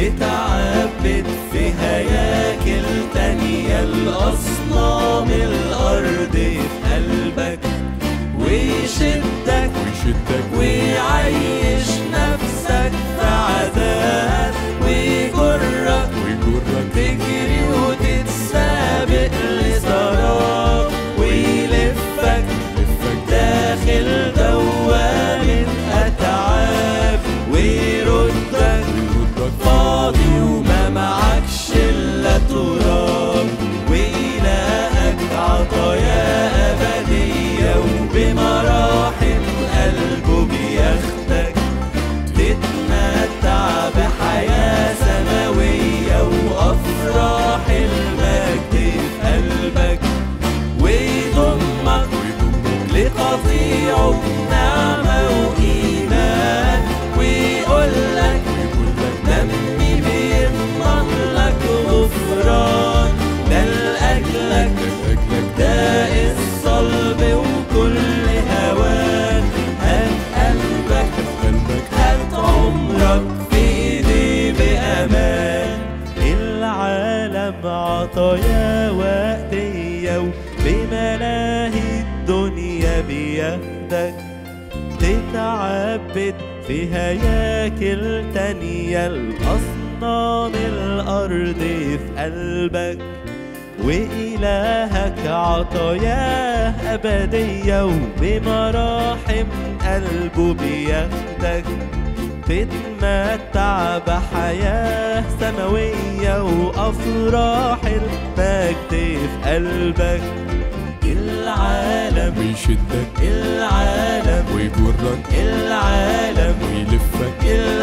تتعبد في هياكل تانية الأصنام الأرض في قلبك ويشدك ويشدك ويعيش نفسك في عذاب ويجرك ويجرك تجري وتتسابق لسراب ويلفك يلفك داخل دوامة أتعاب ويردك ويردك فاضي وما معكش إلا تراب وإلهك عطايا أبدية وبمراحم قلبه بياخدك تتمتع بحياة سماوية وأفراح المجد في قلبك ويضمك ويضمك لقطيعه نعمة وإيمان ويقولك ويقولك دمي بيضمن لك غفران ده لأجلك لأجلك ده الصلب وكل هوان هات قلبك قلبك هات عمرك في ايدي بأمان العالم عطايا وقتية وبملاهي الدنيا بياخدك تتعبد في هياكل تانية الأصنام الأرض في قلبك وإلهك عطاياه أبدية وبمراحم قلبه بياخدك تتمتع بحياة سماوية وأفراح المجد في قلبك العالم ويشدك العالم ويجرك العالم ويلفك العالم